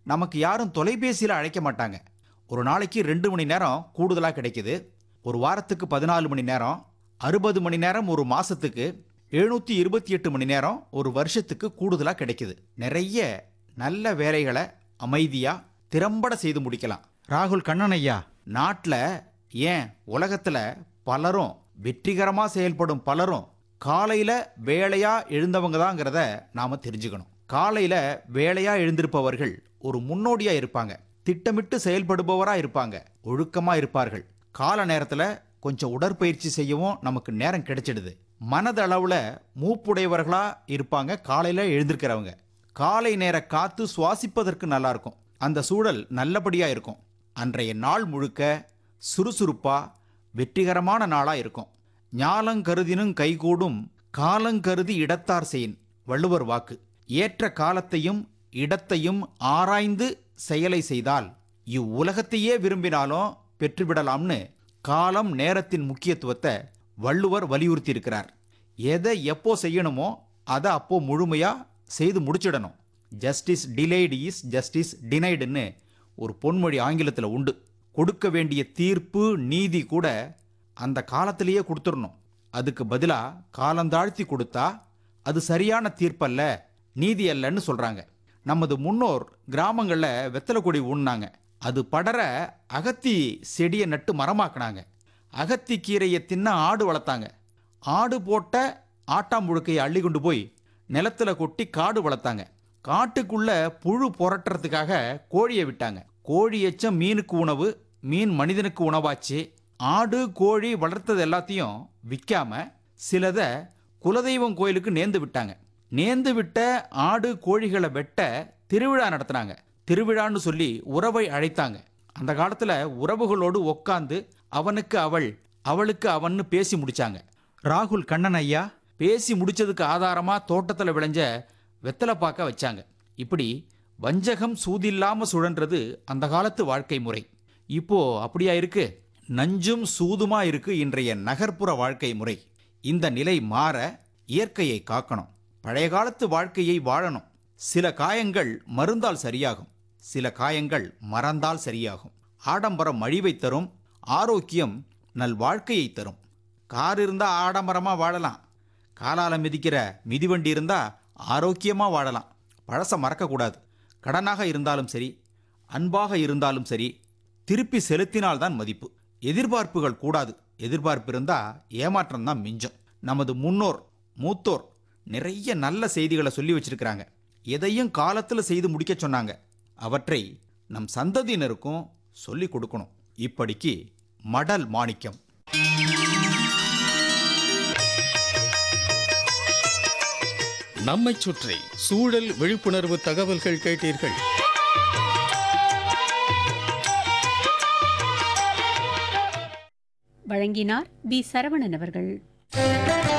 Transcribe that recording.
நமக்கு யாரும் தொலைபேசியில் அழைக்க மாட்டாங்க ஒரு நாளைக்கு ரெண்டு மணி நேரம் கூடுதலாக கிடைக்குது ஒரு வாரத்துக்கு பதினாலு மணி நேரம் அறுபது மணி நேரம் ஒரு மாசத்துக்கு எழுநூற்றி இருபத்தி எட்டு மணி நேரம் ஒரு வருஷத்துக்கு கூடுதலாக கிடைக்குது நிறைய நல்ல வேலைகளை அமைதியாக திறம்பட செய்து முடிக்கலாம் ராகுல் கண்ணன் ஐயா நாட்டில் ஏன் உலகத்தில் பலரும் வெற்றிகரமாக செயல்படும் பலரும் காலையில் வேலையாக எழுந்தவங்க தாங்கிறத நாம் தெரிஞ்சுக்கணும் காலையில் வேலையாக எழுந்திருப்பவர்கள் ஒரு முன்னோடியாக இருப்பாங்க திட்டமிட்டு செயல்படுபவராக இருப்பாங்க ஒழுக்கமாக இருப்பார்கள் கால நேரத்தில் கொஞ்சம் உடற்பயிற்சி செய்யவும் நமக்கு நேரம் கிடைச்சிடுது மனதளவில் மூப்புடையவர்களாக இருப்பாங்க காலையில் எழுந்திருக்கிறவங்க காலை நேர காத்து சுவாசிப்பதற்கு நல்லா இருக்கும் அந்த சூழல் நல்லபடியாக இருக்கும் அன்றைய நாள் முழுக்க சுறுசுறுப்பா வெற்றிகரமான நாளாக இருக்கும் ஞாலங்கருதினும் கைகூடும் காலங்கருதி இடத்தார் செயின் வள்ளுவர் வாக்கு ஏற்ற காலத்தையும் இடத்தையும் ஆராய்ந்து செயலை செய்தால் இவ்வுலகத்தையே விரும்பினாலும் பெற்றுவிடலாம்னு காலம் நேரத்தின் முக்கியத்துவத்தை வள்ளுவர் வலியுறுத்தி இருக்கிறார் எதை எப்போ செய்யணுமோ அதை அப்போ முழுமையா செய்து முடிச்சிடணும் ஜஸ்டிஸ் டிலேடு இஸ் ஜஸ்டிஸ் டினைடுன்னு ஒரு பொன்மொழி ஆங்கிலத்தில் உண்டு கொடுக்க வேண்டிய தீர்ப்பு நீதி கூட அந்த காலத்திலேயே கொடுத்துடணும் அதுக்கு பதிலாக காலந்தாழ்த்தி கொடுத்தா அது சரியான தீர்ப்பல்ல நீதி அல்லன்னு சொல்கிறாங்க நமது முன்னோர் கிராமங்களில் வெத்தலை கொடி ஊன்னாங்க அது படர அகத்தி செடியை நட்டு மரமாக்குனாங்க அகத்தி கீரையை தின்ன ஆடு வளர்த்தாங்க ஆடு போட்ட ஆட்டாம்புழுக்கையை அள்ளி கொண்டு போய் நிலத்துல கொட்டி காடு வளர்த்தாங்க காட்டுக்குள்ள புழு புரட்டுறதுக்காக கோழியை விட்டாங்க கோழி எச்சம் மீனுக்கு உணவு மீன் மனிதனுக்கு உணவாச்சு ஆடு கோழி வளர்த்தது எல்லாத்தையும் விற்காம சிலதை குலதெய்வம் கோயிலுக்கு நேர்ந்து விட்டாங்க நேர்ந்து விட்ட ஆடு கோழிகளை வெட்ட திருவிழா நடத்தினாங்க திருவிழான்னு சொல்லி உறவை அழைத்தாங்க அந்த காலத்துல உறவுகளோடு உட்காந்து அவனுக்கு அவள் அவளுக்கு அவன்னு பேசி முடிச்சாங்க ராகுல் கண்ணன் ஐயா பேசி முடிச்சதுக்கு ஆதாரமா தோட்டத்துல விளைஞ்ச வெத்தலை பாக்க வச்சாங்க இப்படி வஞ்சகம் சூதில்லாம சுழன்றது அந்த காலத்து வாழ்க்கை முறை இப்போ அப்படியா இருக்கு நஞ்சும் சூதுமா இருக்கு இன்றைய நகர்ப்புற வாழ்க்கை முறை இந்த நிலை மாற இயற்கையை காக்கணும் பழைய காலத்து வாழ்க்கையை வாழணும் சில காயங்கள் மருந்தால் சரியாகும் சில காயங்கள் மறந்தால் சரியாகும் ஆடம்பரம் அழிவை தரும் ஆரோக்கியம் நல் வாழ்க்கையை தரும் கார் இருந்தா ஆடம்பரமா வாழலாம் காலால மிதிக்கிற மிதிவண்டி இருந்தா ஆரோக்கியமா வாழலாம் பழச மறக்கக்கூடாது கடனாக இருந்தாலும் சரி அன்பாக இருந்தாலும் சரி திருப்பி செலுத்தினால்தான் மதிப்பு எதிர்பார்ப்புகள் கூடாது எதிர்பார்ப்பு இருந்தா ஏமாற்றம் தான் மிஞ்சும் நமது முன்னோர் மூத்தோர் நிறைய நல்ல செய்திகளை சொல்லி வச்சிருக்கிறாங்க எதையும் காலத்துல செய்து முடிக்க சொன்னாங்க அவற்றை நம் சந்ததியினருக்கும் சொல்லி கொடுக்கணும் இப்படிக்கு மடல் மாணிக்கம் நம்மைச் சுற்றி சூழல் விழிப்புணர்வு தகவல்கள் கேட்டீர்கள் வழங்கினார் பி சரவணன் அவர்கள்